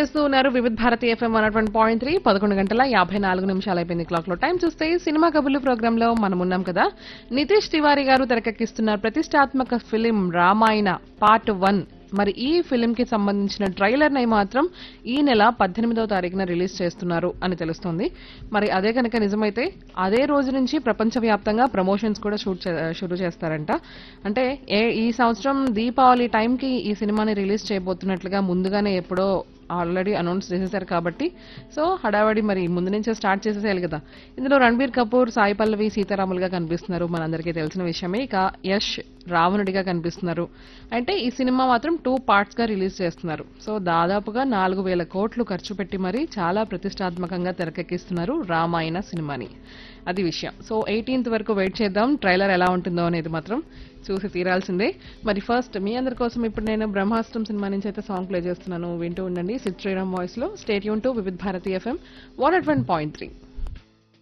చేస్తూ ఉన్నారు Vividh Bharati FM one one point three పదకొండు గంటల యాభై నాలుగు నిమిషాలు అయిపోయింది క్లాక్ లో టైం చూస్తే సినిమా కబుర్లు ప్రోగ్రామ్ లో మనం ఉన్నాం కదా నితీష్ తివారీ గారు తెరకెక్కిస్తున్న ప్రతిష్టాత్మక ఫిలిం రామాయణ పార్ట్ వన్ మరి ఈ ఫిలిం కి సంబంధించిన ట్రైలర్ ని మాత్రం ఈ నెల పద్దెనిమిదవ తారీఖున రిలీజ్ చేస్తున్నారు అని తెలుస్తోంది మరి అదే కనుక నిజమైతే అదే రోజు నుంచి ప్రపంచవ్యాప్తంగా ప్రమోషన్స్ కూడా షూట్ చే- షురూ చేస్తారంట అంటే ఏ ఈ సంవత్సరం దీపావళి టైంకి ఈ సినిమాని రిలీజ్ చేయబోతున్నట్లుగా ముందుగానే ఎప్పుడో ఆల్రెడీ అనౌన్స్ చేసేసారు కాబట్టి సో హడావడి మరి ముందు నుంచే స్టార్ట్ చేసేసేయాలి కదా ఇందులో రణబీర్ కపూర్ సాయి పల్లవి సీతారాములుగా కనిపిస్తున్నారు మనందరికీ తెలిసిన విషయమే ఇక యష్ రావణుడిగా కనిపిస్తున్నారు అంటే ఈ సినిమా మాత్రం టూ పార్ట్స్ గా రిలీజ్ చేస్తున్నారు సో దాదాపుగా నాలుగు వేల కోట్లు ఖర్చు పెట్టి మరి చాలా ప్రతిష్టాత్మకంగా తెరకెక్కిస్తున్నారు రామాయణ సినిమాని అది విషయం సో ఎయిటీన్త్ వరకు వెయిట్ చేద్దాం ట్రైలర్ ఎలా ఉంటుందో అనేది మాత్రం చూసి తీరాల్సిందే మరి ఫస్ట్ మీ అందరి కోసం ఇప్పుడు నేను బ్రహ్మాస్త్రం సినిమా నుంచి అయితే సాంగ్ ప్లే చేస్తున్నాను వింటూ ఉండండి సిట్ శ్రీరామ్ వాయిస్ లో స్టేట్ యూన్ to Vividh Bharati FM one at one point three